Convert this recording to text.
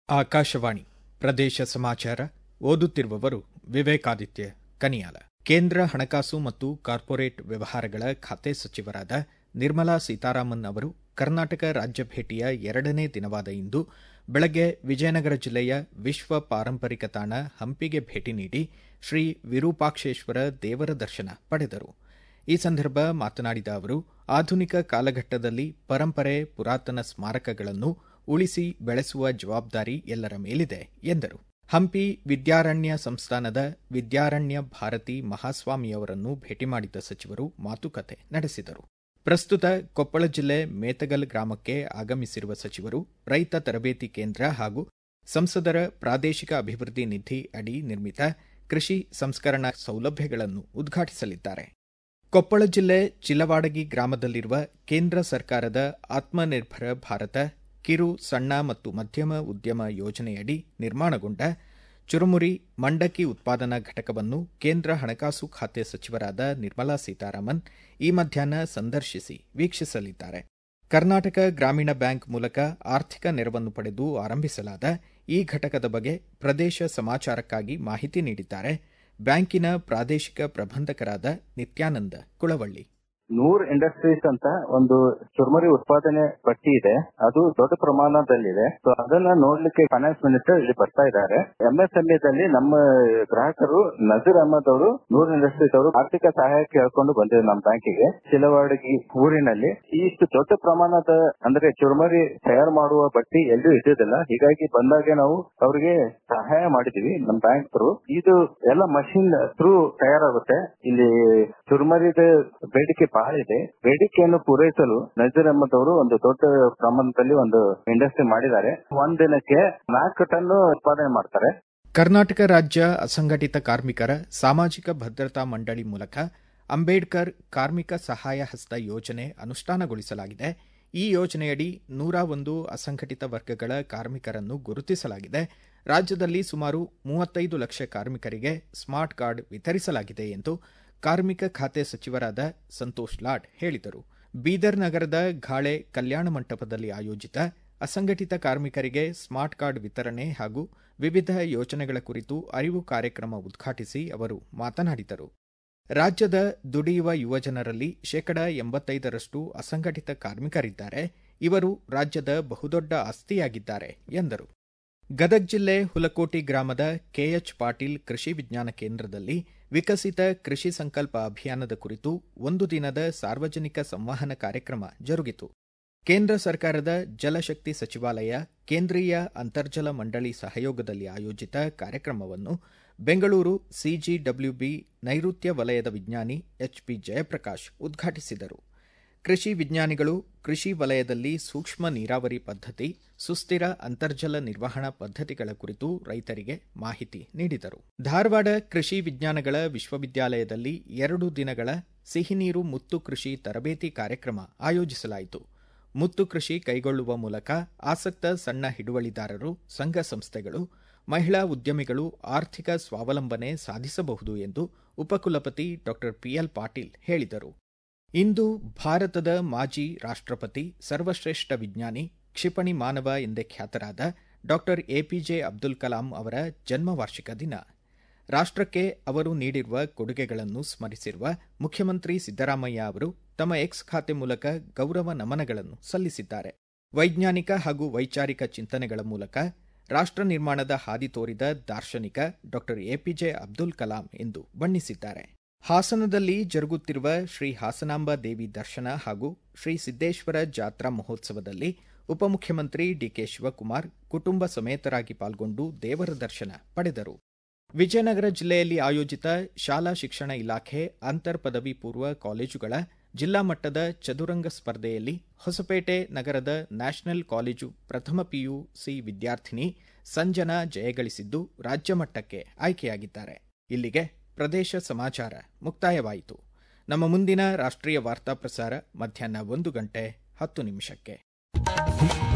ಆಕಾಶವಾಣಿ ಪ್ರದೇಶ ಸಮಾಚಾರ ಓದುತ್ತಿರುವವರು ವಿವೇಕಾದಿತ್ಯ ಕನಿಯಾಲ ಕೇಂದ್ರ ಹಣಕಾಸು ಮತ್ತು ಕಾರ್ಪೊರೇಟ್ ವ್ಯವಹಾರಗಳ ಖಾತೆ ಸಚಿವರಾದ ನಿರ್ಮಲಾ ಸೀತಾರಾಮನ್ ಅವರು ಕರ್ನಾಟಕ ರಾಜ್ಯ ಭೇಟಿಯ ಎರಡನೇ ದಿನವಾದ ಇಂದು ಬೆಳಗ್ಗೆ ವಿಜಯನಗರ ಜಿಲ್ಲೆಯ ವಿಶ್ವ ಪಾರಂಪರಿಕ ತಾಣ ಹಂಪಿಗೆ ಭೇಟಿ ನೀಡಿ ಶ್ರೀ ವಿರೂಪಾಕ್ಷೇಶ್ವರ ದೇವರ ದರ್ಶನ ಪಡೆದರು ಈ ಸಂದರ್ಭ ಮಾತನಾಡಿದ ಅವರು ಆಧುನಿಕ ಕಾಲಘಟ್ಟದಲ್ಲಿ ಪರಂಪರೆ ಪುರಾತನ ಸ್ಮಾರಕಗಳನ್ನು ಉಳಿಸಿ ಬೆಳೆಸುವ ಜವಾಬ್ದಾರಿ ಎಲ್ಲರ ಮೇಲಿದೆ ಎಂದರು ಹಂಪಿ ವಿದ್ಯಾರಣ್ಯ ಸಂಸ್ಥಾನದ ವಿದ್ಯಾರಣ್ಯ ಭಾರತಿ ಮಹಾಸ್ವಾಮಿಯವರನ್ನು ಭೇಟಿ ಮಾಡಿದ ಸಚಿವರು ಮಾತುಕತೆ ನಡೆಸಿದರು ಪ್ರಸ್ತುತ ಕೊಪ್ಪಳ ಜಿಲ್ಲೆ ಮೇತಗಲ್ ಗ್ರಾಮಕ್ಕೆ ಆಗಮಿಸಿರುವ ಸಚಿವರು ರೈತ ತರಬೇತಿ ಕೇಂದ್ರ ಹಾಗೂ ಸಂಸದರ ಪ್ರಾದೇಶಿಕ ಅಭಿವೃದ್ಧಿ ನಿಧಿ ಅಡಿ ನಿರ್ಮಿತ ಕೃಷಿ ಸಂಸ್ಕರಣಾ ಸೌಲಭ್ಯಗಳನ್ನು ಉದ್ಘಾಟಿಸಲಿದ್ದಾರೆ ಕೊಪ್ಪಳ ಜಿಲ್ಲೆ ಚಿಲವಾಡಗಿ ಗ್ರಾಮದಲ್ಲಿರುವ ಕೇಂದ್ರ ಸರ್ಕಾರದ ಆತ್ಮನಿರ್ಭರ ಭಾರತ ಕಿರು ಸಣ್ಣ ಮತ್ತು ಮಧ್ಯಮ ಉದ್ಯಮ ಯೋಜನೆಯಡಿ ನಿರ್ಮಾಣಗೊಂಡ ಚುರುಮುರಿ ಮಂಡಕ್ಕಿ ಉತ್ಪಾದನಾ ಘಟಕವನ್ನು ಕೇಂದ್ರ ಹಣಕಾಸು ಖಾತೆ ಸಚಿವರಾದ ನಿರ್ಮಲಾ ಸೀತಾರಾಮನ್ ಈ ಮಧ್ಯಾಹ್ನ ಸಂದರ್ಶಿಸಿ ವೀಕ್ಷಿಸಲಿದ್ದಾರೆ ಕರ್ನಾಟಕ ಗ್ರಾಮೀಣ ಬ್ಯಾಂಕ್ ಮೂಲಕ ಆರ್ಥಿಕ ನೆರವನ್ನು ಪಡೆದು ಆರಂಭಿಸಲಾದ ಈ ಘಟಕದ ಬಗ್ಗೆ ಪ್ರದೇಶ ಸಮಾಚಾರಕ್ಕಾಗಿ ಮಾಹಿತಿ ನೀಡಿದ್ದಾರೆ ಬ್ಯಾಂಕಿನ ಪ್ರಾದೇಶಿಕ ಪ್ರಬಂಧಕರಾದ ನಿತ್ಯಾನಂದ ಕುಳವಳ್ಳಿ ನೂರ್ ಇಂಡಸ್ಟ್ರೀಸ್ ಅಂತ ಒಂದು ಚುರ್ಮುರಿ ಉತ್ಪಾದನೆ ಪಟ್ಟಿ ಇದೆ ಅದು ದೊಡ್ಡ ಪ್ರಮಾಣದಲ್ಲಿದೆ ಸೊ ಅದನ್ನ ನೋಡ್ಲಿಕ್ಕೆ ಫೈನಾನ್ಸ್ ಮಿನಿಸ್ಟರ್ ಇಲ್ಲಿ ಬರ್ತಾ ಇದ್ದಾರೆ ಎಂಎಸ್ಎಂಇ ದಲ್ಲಿ ನಮ್ಮ ಗ್ರಾಹಕರು ನಜೀರ್ ಅಹಮದ್ ಅವರು ನೂರ್ ಇಂಡಸ್ಟ್ರೀಸ್ ಅವರು ಆರ್ಥಿಕ ಸಹಾಯ ಕೇಳ್ಕೊಂಡು ಬಂದಿದ್ರು ನಮ್ಮ ಬ್ಯಾಂಕಿಗೆ ಚಿಲವಾಡಗಿ ಊರಿನಲ್ಲಿ ಇಷ್ಟು ದೊಡ್ಡ ಪ್ರಮಾಣದ ಅಂದ್ರೆ ಚುರ್ಮುರಿ ತಯಾರು ಮಾಡುವ ಬಟ್ಟಿ ಎಲ್ಲೂ ಇದ್ದಿದ್ದಿಲ್ಲ ಹೀಗಾಗಿ ಬಂದಾಗೆ ನಾವು ಅವರಿಗೆ ಸಹಾಯ ಮಾಡಿದೀವಿ ನಮ್ಮ ಬ್ಯಾಂಕ್ ಥ್ರೂ ಇದು ಎಲ್ಲ ಮಷಿನ್ ಥ್ರೂ ತಯಾರಾಗುತ್ತೆ ಇಲ್ಲಿ ಚುರ್ಮರಿದ ಬೇಡಿಕೆ ಬಹಳ ಇದೆ ಬೇಡಿಕೆಯನ್ನು ಪೂರೈಸಲು ನಜೀರ್ ಅಹಮದ್ ಅವರು ಒಂದು ದೊಡ್ಡ ಪ್ರಮಾಣದಲ್ಲಿ ಒಂದು ಇಂಡಸ್ಟ್ರಿ ಮಾಡಿದ್ದಾರೆ ಒಂದ್ ದಿನಕ್ಕೆ ನಾಲ್ಕು ಟನ್ ಉತ್ಪಾದನೆ ಮಾಡ್ತಾರೆ ಕರ್ನಾಟಕ ರಾಜ್ಯ ಅಸಂಘಟಿತ ಕಾರ್ಮಿಕರ ಸಾಮಾಜಿಕ ಭದ್ರತಾ ಮಂಡಳಿ ಮೂಲಕ ಅಂಬೇಡ್ಕರ್ ಕಾರ್ಮಿಕ ಸಹಾಯ ಹಸ್ತ ಯೋಜನೆ ಅನುಷ್ಠಾನಗೊಳಿಸಲಾಗಿದೆ ಈ ಯೋಜನೆಯಡಿ ನೂರ ಒಂದು ಅಸಂಘಟಿತ ವರ್ಗಗಳ ಕಾರ್ಮಿಕರನ್ನು ಗುರುತಿಸಲಾಗಿದೆ ರಾಜ್ಯದಲ್ಲಿ ಸುಮಾರು ಮೂವತ್ತೈದು ಲಕ್ಷ ಕಾರ್ಮಿಕರಿಗೆ ಸ್ಮಾರ್ಟ್ ಕಾರ್ಡ್ ವಿತರಿಸಲಾಗಿದೆ ಎಂದು ಕಾರ್ಮಿಕ ಖಾತೆ ಸಚಿವರಾದ ಸಂತೋಷ್ ಲಾಡ್ ಹೇಳಿದರು ಬೀದರ್ ನಗರದ ಘಾಳೆ ಕಲ್ಯಾಣ ಮಂಟಪದಲ್ಲಿ ಆಯೋಜಿತ ಅಸಂಘಟಿತ ಕಾರ್ಮಿಕರಿಗೆ ಸ್ಮಾರ್ಟ್ ಕಾರ್ಡ್ ವಿತರಣೆ ಹಾಗೂ ವಿವಿಧ ಯೋಜನೆಗಳ ಕುರಿತು ಅರಿವು ಕಾರ್ಯಕ್ರಮ ಉದ್ಘಾಟಿಸಿ ಅವರು ಮಾತನಾಡಿದರು ರಾಜ್ಯದ ದುಡಿಯುವ ಯುವಜನರಲ್ಲಿ ಶೇಕಡ ಎಂಬತ್ತೈದರಷ್ಟು ಅಸಂಘಟಿತ ಕಾರ್ಮಿಕರಿದ್ದಾರೆ ಇವರು ರಾಜ್ಯದ ಬಹುದೊಡ್ಡ ಆಸ್ತಿಯಾಗಿದ್ದಾರೆ ಎಂದರು ಗದಗ ಜಿಲ್ಲೆ ಹುಲಕೋಟಿ ಗ್ರಾಮದ ಕೆಎಚ್ ಪಾಟೀಲ್ ಕೃಷಿ ವಿಜ್ಞಾನ ಕೇಂದ್ರದಲ್ಲಿ ವಿಕಸಿತ ಕೃಷಿ ಸಂಕಲ್ಪ ಅಭಿಯಾನದ ಕುರಿತು ಒಂದು ದಿನದ ಸಾರ್ವಜನಿಕ ಸಂವಹನ ಕಾರ್ಯಕ್ರಮ ಜರುಗಿತು ಕೇಂದ್ರ ಸರ್ಕಾರದ ಜಲಶಕ್ತಿ ಸಚಿವಾಲಯ ಕೇಂದ್ರೀಯ ಅಂತರ್ಜಲ ಮಂಡಳಿ ಸಹಯೋಗದಲ್ಲಿ ಆಯೋಜಿತ ಕಾರ್ಯಕ್ರಮವನ್ನು ಬೆಂಗಳೂರು ಸಿಜಿಡಬ್ಲ್ಯೂಬಿ ನೈಋತ್ಯ ವಲಯದ ವಿಜ್ಞಾನಿ ಎಚ್ಪಿ ಜಯಪ್ರಕಾಶ್ ಉದ್ಘಾಟಿಸಿದರು ಕೃಷಿ ವಿಜ್ಞಾನಿಗಳು ಕೃಷಿ ವಲಯದಲ್ಲಿ ಸೂಕ್ಷ್ಮ ನೀರಾವರಿ ಪದ್ಧತಿ ಸುಸ್ಥಿರ ಅಂತರ್ಜಲ ನಿರ್ವಹಣಾ ಪದ್ಧತಿಗಳ ಕುರಿತು ರೈತರಿಗೆ ಮಾಹಿತಿ ನೀಡಿದರು ಧಾರವಾಡ ಕೃಷಿ ವಿಜ್ಞಾನಗಳ ವಿಶ್ವವಿದ್ಯಾಲಯದಲ್ಲಿ ಎರಡು ದಿನಗಳ ಸಿಹಿನೀರು ಮುತ್ತು ಕೃಷಿ ತರಬೇತಿ ಕಾರ್ಯಕ್ರಮ ಆಯೋಜಿಸಲಾಯಿತು ಮುತ್ತು ಕೃಷಿ ಕೈಗೊಳ್ಳುವ ಮೂಲಕ ಆಸಕ್ತ ಸಣ್ಣ ಹಿಡುವಳಿದಾರರು ಸಂಘ ಸಂಸ್ಥೆಗಳು ಮಹಿಳಾ ಉದ್ಯಮಿಗಳು ಆರ್ಥಿಕ ಸ್ವಾವಲಂಬನೆ ಸಾಧಿಸಬಹುದು ಎಂದು ಉಪಕುಲಪತಿ ಡಾ ಪಿಎಲ್ ಪಾಟೀಲ್ ಹೇಳಿದರು ಇಂದು ಭಾರತದ ಮಾಜಿ ರಾಷ್ಟ್ರಪತಿ ಸರ್ವಶ್ರೇಷ್ಠ ವಿಜ್ಞಾನಿ ಕ್ಷಿಪಣಿ ಮಾನವ ಎಂದೇ ಖ್ಯಾತರಾದ ಡಾ ಎಪಿಜೆ ಅಬ್ದುಲ್ ಕಲಾಂ ಅವರ ಜನ್ಮ ವಾರ್ಷಿಕ ದಿನ ರಾಷ್ಟಕ್ಕೆ ಅವರು ನೀಡಿರುವ ಕೊಡುಗೆಗಳನ್ನು ಸ್ಮರಿಸಿರುವ ಮುಖ್ಯಮಂತ್ರಿ ಸಿದ್ದರಾಮಯ್ಯ ಅವರು ತಮ್ಮ ಎಕ್ಸ್ ಖಾತೆ ಮೂಲಕ ಗೌರವ ನಮನಗಳನ್ನು ಸಲ್ಲಿಸಿದ್ದಾರೆ ವೈಜ್ಞಾನಿಕ ಹಾಗೂ ವೈಚಾರಿಕ ಚಿಂತನೆಗಳ ಮೂಲಕ ರಾಷ್ಟ ನಿರ್ಮಾಣದ ಹಾದಿ ತೋರಿದ ದಾರ್ಶನಿಕ ಡಾ ಎಪಿಜೆ ಅಬ್ದುಲ್ ಕಲಾಂ ಎಂದು ಬಣ್ಣಿಸಿದ್ದಾರೆ ಹಾಸನದಲ್ಲಿ ಜರುಗುತ್ತಿರುವ ಶ್ರೀ ಹಾಸನಾಂಬ ದೇವಿ ದರ್ಶನ ಹಾಗೂ ಶ್ರೀ ಸಿದ್ದೇಶ್ವರ ಜಾತ್ರಾ ಮಹೋತ್ಸವದಲ್ಲಿ ಉಪಮುಖ್ಯಮಂತ್ರಿ ಡಿಕೆ ಶಿವಕುಮಾರ್ ಕುಟುಂಬ ಸಮೇತರಾಗಿ ಪಾಲ್ಗೊಂಡು ದೇವರ ದರ್ಶನ ಪಡೆದರು ವಿಜಯನಗರ ಜಿಲ್ಲೆಯಲ್ಲಿ ಆಯೋಜಿತ ಶಾಲಾ ಶಿಕ್ಷಣ ಇಲಾಖೆ ಅಂತರ್ ಪದವಿ ಪೂರ್ವ ಕಾಲೇಜುಗಳ ಜಿಲ್ಲಾ ಮಟ್ಟದ ಚದುರಂಗ ಸ್ಪರ್ಧೆಯಲ್ಲಿ ಹೊಸಪೇಟೆ ನಗರದ ನ್ಯಾಷನಲ್ ಕಾಲೇಜು ಪ್ರಥಮ ಪಿಯುಸಿ ವಿದ್ಯಾರ್ಥಿನಿ ಸಂಜನಾ ಜಯಗಳಿಸಿದ್ದು ರಾಜ್ಯ ಮಟ್ಟಕ್ಕೆ ಆಯ್ಕೆಯಾಗಿದ್ದಾರೆ ಇಲ್ಲಿಗೆ ಪ್ರದೇಶ ಸಮಾಚಾರ ಮುಕ್ತಾಯವಾಯಿತು ನಮ್ಮ ಮುಂದಿನ ರಾಷ್ಟ್ರೀಯ ವಾರ್ತಾ ಪ್ರಸಾರ ಮಧ್ಯಾಹ್ನ ಒಂದು ಗಂಟೆ ಹತ್ತು ನಿಮಿಷಕ್ಕೆ